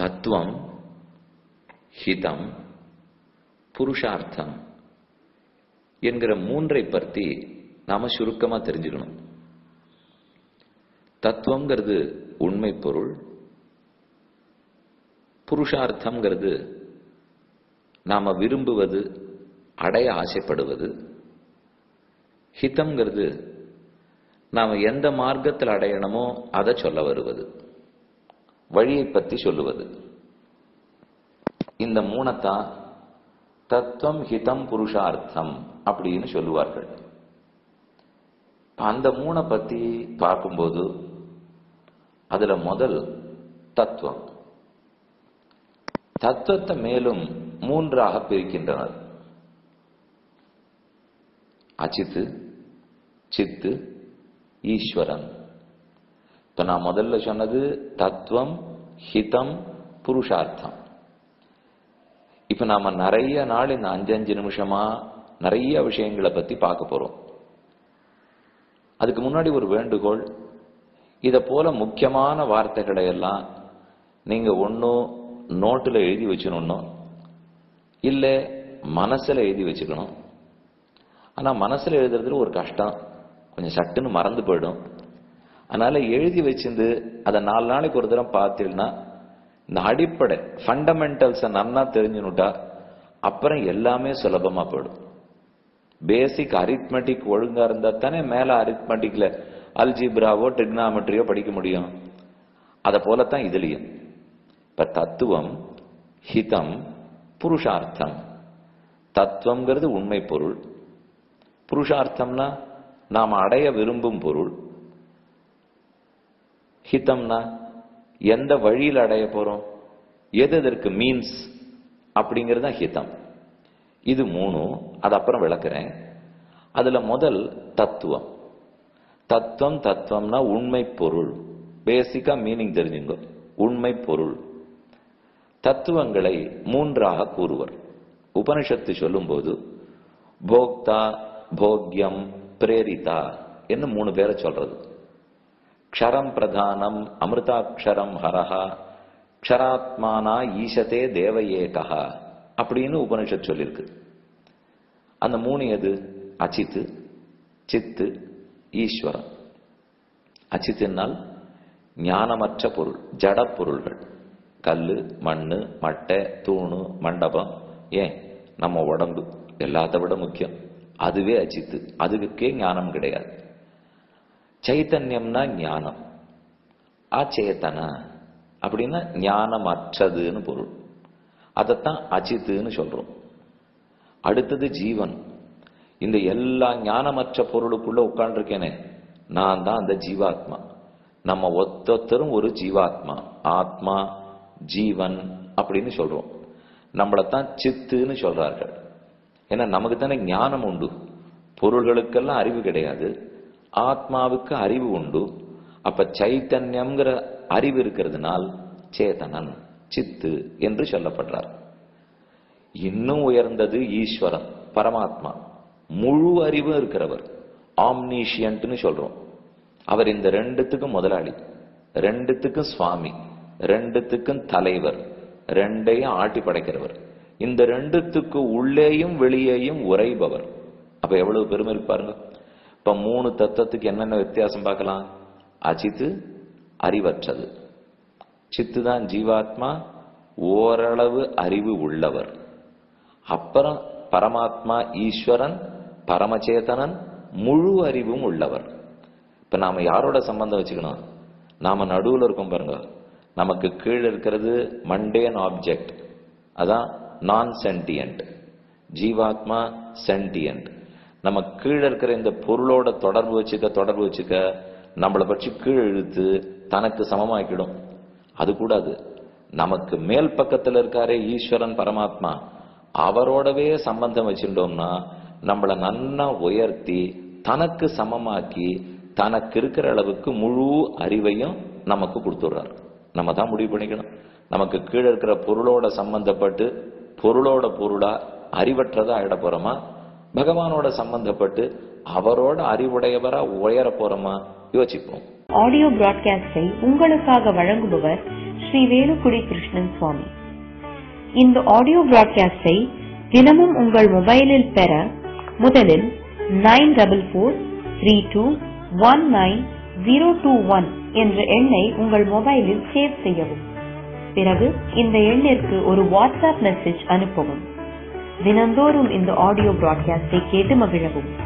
தத்துவம் ஹிதம் புருஷார்த்தம் என்கிற மூன்றை பற்றி நாம சுருக்கமா தெரிஞ்சுக்கணும் தத்துவங்கிறது உண்மை பொருள் புருஷார்த்தம்ங்கிறது நாம விரும்புவது அடைய ஆசைப்படுவது ஹிதம்ங்கிறது நாம எந்த மார்க்கத்தில் அடையணுமோ அதை சொல்ல வருவது வழியை பற்றி சொல்லுவது இந்த மூணத்தான் தத்துவம் ஹிதம் புருஷார்த்தம் அப்படின்னு சொல்லுவார்கள் அந்த மூணை பத்தி பார்க்கும்போது அதுல முதல் தத்துவம் தத்துவத்தை மேலும் மூன்றாக பிரிக்கின்றனர் அச்சித்து சித்து ஈஸ்வரன் இப்ப நான் முதல்ல சொன்னது தத்துவம் ஹிதம் புருஷார்த்தம் இப்ப நாம நிறைய நாள் இந்த அஞ்சு அஞ்சு நிமிஷமா நிறைய விஷயங்களை பத்தி பார்க்க போறோம் அதுக்கு முன்னாடி ஒரு வேண்டுகோள் இத போல முக்கியமான வார்த்தைகளை எல்லாம் நீங்க ஒன்னும் நோட்டுல எழுதி வச்சிடணும் இல்ல மனசுல எழுதி வச்சுக்கணும் ஆனா மனசுல எழுதுறதுல ஒரு கஷ்டம் கொஞ்சம் சட்டுன்னு மறந்து போயிடும் அதனால எழுதி வச்சிருந்து அதை நாலு நாளைக்கு ஒரு தடவை பார்த்தீங்கன்னா இந்த அடிப்படை ஃபண்டமெண்டல்ஸை நன்னா தெரிஞ்சுனுட்டா அப்புறம் எல்லாமே சுலபமா போயிடும் பேசிக் அரித்மெட்டிக் ஒழுங்கா இருந்தா தானே மேல அரித்மெட்டிக்ல அல்ஜிப்ராவோ ட்ரிக்னாமெட்ரியோ படிக்க முடியும் அதை போலத்தான் இதுலயும் இப்ப தத்துவம் ஹிதம் புருஷார்த்தம் தத்துவம்ங்கிறது உண்மை பொருள் புருஷார்த்தம்னா நாம் அடைய விரும்பும் பொருள் ஹிதம்னா எந்த வழியில் அடைய போறோம் எது எதற்கு மீன்ஸ் அப்படிங்கிறது தான் ஹிதம் இது மூணும் அது அப்புறம் விளக்குறேன் அதுல முதல் தத்துவம் தத்துவம் தத்துவம்னா உண்மை பொருள் பேசிக்கா மீனிங் தெரிஞ்சுங்க உண்மை பொருள் தத்துவங்களை மூன்றாக கூறுவர் உபனிஷத்து சொல்லும்போது போக்தா போக்யம் பிரேரிதா என்று மூணு பேரை சொல்றது க்ஷரம் பிரதானம் அமிர்தாட்சரம் ஹரஹா க்ஷராத்மானா ஈசதே தேவயேகா அப்படின்னு உபனிஷத் சொல்லியிருக்கு அந்த மூணு எது அச்சித்து சித்து ஈஸ்வரன் அச்சித்தினால் ஞானமற்ற பொருள் ஜட பொருள்கள் கல்லு மண்ணு மட்டை தூணு மண்டபம் ஏன் நம்ம உடம்பு எல்லாத்த விட முக்கியம் அதுவே அச்சித்து அதுக்கே ஞானம் கிடையாது சைத்தன்யம்னா ஞானம் அச்சேதன அப்படின்னா ஞானமற்றதுன்னு பொருள் அதைத்தான் அச்சித்துன்னு சொல்றோம் அடுத்தது ஜீவன் இந்த எல்லா ஞானமற்ற பொருளுக்குள்ள உட்கார்ந்துருக்கேனே நான் தான் அந்த ஜீவாத்மா நம்ம ஒத்தொத்தரும் ஒரு ஜீவாத்மா ஆத்மா ஜீவன் அப்படின்னு சொல்றோம் நம்மளைத்தான் சித்துன்னு சொல்றார்கள் ஏன்னா நமக்கு தானே ஞானம் உண்டு பொருள்களுக்கெல்லாம் அறிவு கிடையாது ஆத்மாவுக்கு அறிவு உண்டு அப்ப சைத்தன்யம்ங்கிற அறிவு இருக்கிறதுனால் சேதனன் சித்து என்று சொல்லப்படுறார் இன்னும் உயர்ந்தது ஈஸ்வரன் பரமாத்மா முழு அறிவு இருக்கிறவர் ஆம்னீஷியன்ட்னு சொல்றோம் அவர் இந்த ரெண்டுத்துக்கும் முதலாளி ரெண்டுத்துக்கும் சுவாமி ரெண்டுத்துக்கும் தலைவர் ரெண்டையும் ஆட்டி படைக்கிறவர் இந்த ரெண்டுத்துக்கு உள்ளேயும் வெளியேயும் உரைபவர் அப்ப எவ்வளவு பெருமை இருக்கு பாருங்க இப்ப மூணு தத்துவத்துக்கு என்னென்ன வித்தியாசம் பார்க்கலாம் அச்சித்து அறிவற்றது சித்து தான் ஜீவாத்மா ஓரளவு அறிவு உள்ளவர் அப்புறம் பரமாத்மா ஈஸ்வரன் பரமச்சேதனன் முழு அறிவும் உள்ளவர் இப்ப நாம யாரோட சம்பந்தம் வச்சுக்கணும் நாம நடுவுல இருக்கோம் பாருங்க நமக்கு கீழே இருக்கிறது மண்டேன் ஆப்ஜெக்ட் அதான் நான் சென்டியன்ட் ஜீவாத்மா சென்டியன்ட் நம்ம கீழே இருக்கிற இந்த பொருளோட தொடர்பு வச்சுக்க தொடர்பு வச்சுக்க நம்மளை பற்றி கீழ் இழுத்து தனக்கு சமமாக்கிடும் அது கூடாது நமக்கு மேல் பக்கத்துல இருக்காரே ஈஸ்வரன் பரமாத்மா அவரோடவே சம்பந்தம் வச்சுட்டோம்னா நம்மளை நன்னா உயர்த்தி தனக்கு சமமாக்கி தனக்கு இருக்கிற அளவுக்கு முழு அறிவையும் நமக்கு கொடுத்துடுறார் நம்ம தான் முடிவு பண்ணிக்கணும் நமக்கு கீழே இருக்கிற பொருளோட சம்பந்தப்பட்டு பொருளோட பொருளா அறிவற்றதா ஆயிட போறோமா பகவானோட சம்பந்தப்பட்டு அவரோட அறிவுடையவரா உயர போறோமா யோசிப்போம் ஆடியோ பிராட்காஸ்டை உங்களுக்காக வழங்குபவர் ஸ்ரீ வேலுக்குடி கிருஷ்ணன் சுவாமி இந்த ஆடியோ பிராட்காஸ்டை தினமும் உங்கள் மொபைலில் பெற முதலில் nine double four three two one nine zero two one என்ற எண்ணை உங்கள் மொபைலில் சேவ் செய்யவும் பிறகு இந்த எண்ணிற்கு ஒரு வாட்ஸ்அப் மெசேஜ் அனுப்பவும் தினந்தோறும் இந்த ஆடியோ பிராட்காஸ்டை கேட்டு மகிழவும்